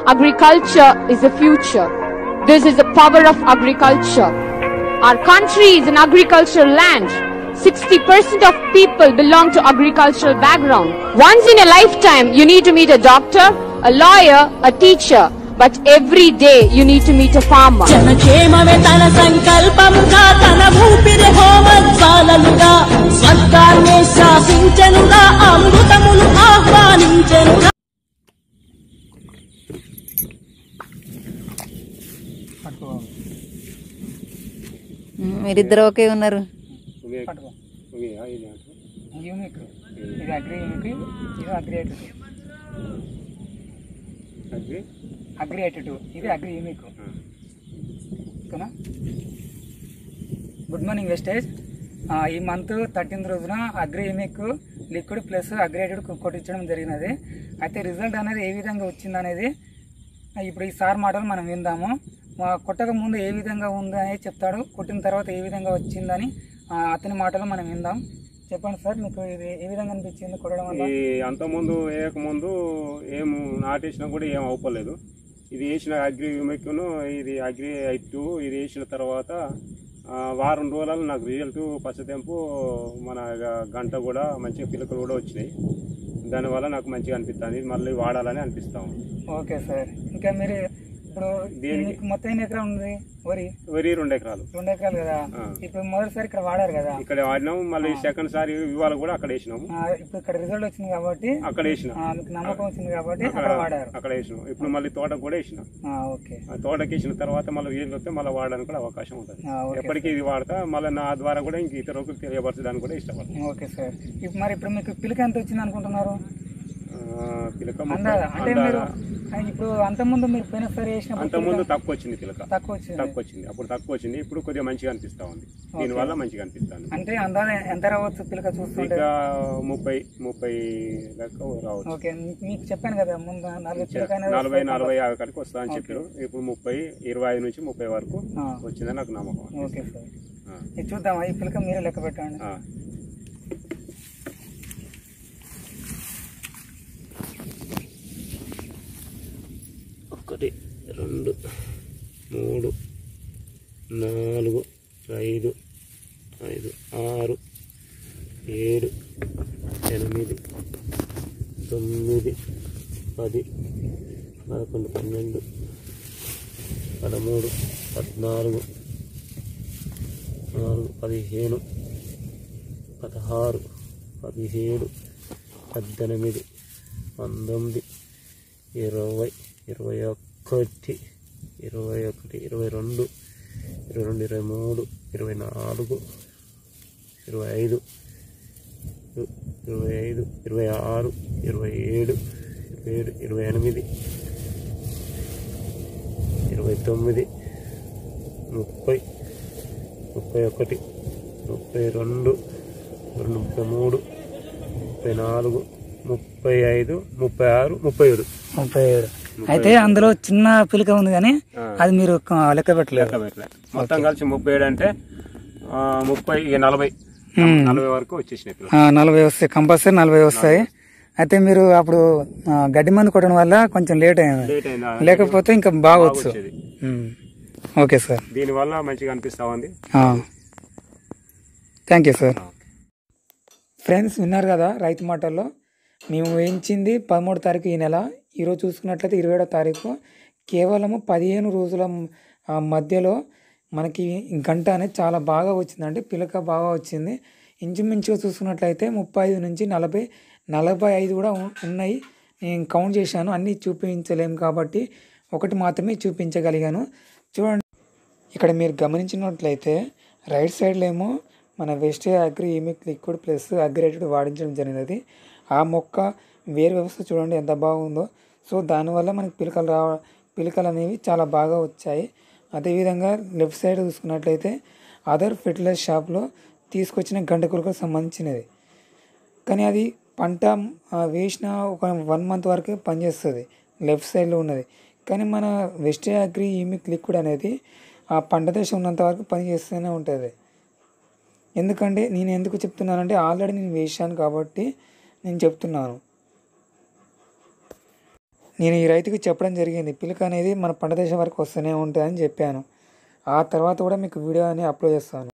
agriculture is the future. This is the power of agriculture. Our country is an agricultural land. 60% of people belong to agricultural background. Once in a lifetime, you need to meet a doctor, a lawyer, a teacher. But every day, you need to meet a farmer. జనక్షేమమే తన సంకల్పముగా తన ఊపిరి హోమజ్వాలలుగా స్వర్గాన్నే శాసించనుగా అమృతములు ఆహ్వానించనుగా మీరిద్దరు ఒకే ఉన్నారు పట్టుకో unique ఇది agri unique ఇది agri eight agri eight two ఇది agri unique ఓకేనా గుడ్ మార్నింగ్ వెస్టేజ్ ఈ మంత్ థర్టీన్త్ రోజున అగ్రి యూనిక్ లిక్విడ్ ప్లస్ అగ్రేటెడ్ కొట్టించడం జరిగినది అయితే రిజల్ట్ అనేది ఏ విధంగా వచ్చింది అనేది ఇప్పుడు ఈ సార్ మాటలు మనం విందాము ఆ, కొట్టక ముందు ఏ విధంగా ఉంది అనేది చెప్తాడు కొట్టిన తర్వాత ఏ విధంగా వచ్చిందని ఆ, అతని మాటలు మనం విందాం చెప్పండి సార్ మీకు ఇది ఏ విధంగా అనిపించింది కొట్టడం వల్ల ఈ అంతకుముందు వేయకముందు ఏం నాటేసినా కూడా ఏం అవ్వలేదు ఇది వేసిన అగ్రి విమెక్ను ఇది అగ్రి ఐటు ఇది వేసిన తర్వాత ఆ, వారం రోజులలో నాకు రిజల్ట్ పచ్చతెంపు మన గ- గంట కూడా మంచిగా పిలకలు కూడా వచ్చినాయి దానివల్ల నాకు మంచిగా అనిపిస్తుంది ఇది మళ్ళీ వాడాలని అనిపిస్తాం ఓకే సార్ ఇంకా మీరు ఇప్పుడు దేనికి? మీకు మొత్తం ఎన్ని ఎకరా ఉంది వరి వరి రెండు ఎకరాలు రెండు ఎకరాలు కదా ఆ. ఇప్పుడు మొదటిసారి ఇక్కడ వాడారు కదా ఇక్కడ వాడినాము మళ్ళీ సెకండ్ సారి ఇవాళ కూడా అక్కడ వేసినాము ఆ, ఇప్పుడు ఇక్కడ రిజల్ట్ వచ్చింది కాబట్టి అక్కడ వేసినాం ఆ, మీకు నమ్మకం వచ్చింది కాబట్టి అక్కడ అక్కడ వాడారు అక్కడ వేసినాం ఇప్పుడు మళ్ళీ తోటకు కూడా వేసినాం ఆ, ఓకే ఆ తోటకి వేసిన తర్వాత మళ్ళీ వీళ్ళు వస్తే మళ్ళీ వాడడానికి కూడా అవకాశం ఉంటుంది ఆ, ఓకే ఎప్పటికీ ఇది వాడతా మళ్ళీ నా ద్వారా కూడా ఇంక ఇతరులకు తెలియపరచడానికి కూడా ఇష్టపడతాను ఓకే సార్ ఇప్పుడు మరి ఇప్పుడు మీకు పిలక ఎంత వచ్చింది అనుకుంటున్నారు ఆ, పిలక ముప్పై- అందాదా అంటే మీరు అందాదా? ఆ, ఇప్పుడు అంతకుముందు మీరు పోయినసారి వేసినప్పుడు అంతకుముందు పిలక తక్కువ వచ్చింది పిలక తక్కువ వచ్చింది తక్కువ వచ్చింది అప్పుడు తక్కువ వచ్చింది ఇప్పుడు కొద్దిగా మంచిగా అనిపిస్తా ఉంది దీనివల్ల మంచిగా అనిపిస్తాను అంటే అందాదా ఎంత రావచ్చు పిలక చూస్తుంటే ఇంకా ముప్పై ముప్పై లెక్క రావచ్చు ఓకే మీ- మీకు చెప్పాను కదా ముందు నలభై పిలక అనేది నలభై వస్తుంది. నలభై యాభై కాడికి వస్తా అని చెప్పారు ఇప్పుడు ముప్పై ఇరవై ఐదు నుంచి ముప్పై వరకు ఆ. వచ్చిందని నాకు నమ్మకం ఓకే సార్ ఆ. ఇది చూద్దామా ఈ పిలక మీరే లెక్క పెట్టండి ఆ. ఒకటి రెండు మూడు నాలుగు ఐదు ఐదు ఆరు ఏడు ఎనిమిది తొమ్మిది పది పదకొండు పన్నెండు పదమూడు పద్నాలుగు నాలుగు పదిహేను పదహారు పదిహేడు పద్దెనిమిది పంతొమ్మిది ఇరవై ఇరవై ఒకటి ఇరవై ఒకటి ఇరవై రెండు ఇరవై రెండు ఇరవై మూడు ఇరవై నాలుగు ఇరవై ఐదు ఇరవై ఐదు ఇరవై ఆరు ఇరవై ఏడు ఇరవై ఏడు ఇరవై ఎనిమిది ఇరవై తొమ్మిది ముప్పై ముప్పై ఒకటి ముప్పై రెండు రెండు ముప్పై మూడు ముప్పై నాలుగు ముప్పై ఐదు ముప్పై ఆరు ముప్పై ఏడు ముప్పై ఏడు అయితే అందులో చిన్న పిలక ఉంది కానీ అది మీరు క- లెక్క పెట్టలేదు లెక్క పెట్టలే మొత్తం కలిసి ముప్పై ఏడు అంటే ఆ, ముప్పై ఇక నలభై నలభై వరకు వచ్చేసినాయి పిల్లలు. ఆ, నలభై వస్తాయి కంపల్సరీ నలభై వస్తాయి అయితే మీరు అప్పుడు ఆ, గడ్డి మందు కొట్టడం వల్ల కొంచెం లేట్ అయింది లేట్ అయిందా లేకపోతే ఇంకా బాగొచ్చు వచ్చేది ఉమ్. ఓకే సార్ దీనివల్ల మంచిగా అనిపిస్తా ఉంది థ్యాంక్ యూ సార్ ఫ్రెండ్స్ విన్నారు కదా రైతు మాటల్లో మేము వేయించింది పదమూడు తారీఖు ఈ నెల ఈరోజు చూసుకున్నట్లయితే ఇరవై ఏడో తారీఖు కేవలము పదిహేను రోజుల మ్- ఆ మధ్యలో మనకి ఈ గంట అనేది చాలా బాగా వచ్చిందంటే పిలక బాగా వచ్చింది ఇంచుమించుగా చూసుకున్నట్లయితే ముప్పై ఐదు నుంచి నలభై నలభై ఐదు కూడా ఉ- ఉన్నాయి నేను కౌంట్ చేశాను అన్నీ చూపించలేము కాబట్టి ఒకటి మాత్రమే చూపించగలిగాను చూడండి ఇక్కడ మీరు గమనించినట్లయితే రైట్ సైడ్లో ఏమో మన వెస్ట్ అగ్రి ఇమిక్ లిక్విడ్ ప్లస్ అగ్రేటెడ్ వాడించడం జరిగినది ఆ మొక్క వేరు వ్యవస్థ చూడండి ఎంత బాగుందో సో దానివల్ల మనకి పిలకలు రావ పిలకలు అనేవి చాలా బాగా వచ్చాయి అదేవిధంగా లెఫ్ట్ సైడ్ చూసుకున్నట్లయితే అదర్ ఫెర్టిలైజర్ షాప్లో తీసుకొచ్చిన గంటకులకు సంబంధించినది కానీ అది పంట ఆ, వేసిన ఒక వన్ మంత్ వరకే పనిచేస్తుంది లెఫ్ట్ సైడ్లో ఉన్నది కానీ మన వెస్ట్ అగ్రి ఈమిక్ లిక్విడ్ అనేది ఆ పంట దశ ఉన్నంత వరకు పనిచేస్తూనే ఉంటుంది ఎందుకంటే నేను ఎందుకు చెప్తున్నానంటే ఆల్రెడీ నేను వేసాను కాబట్టి నేను చెప్తున్నాను నేను ఈ రైతుకి చెప్పడం జరిగింది పిలుక అనేది మన పంట దశ వరకు వస్తూనే ఉంటుంది అని చెప్పాను ఆ తర్వాత కూడా మీకు వీడియో అని అప్లోడ్ చేస్తాను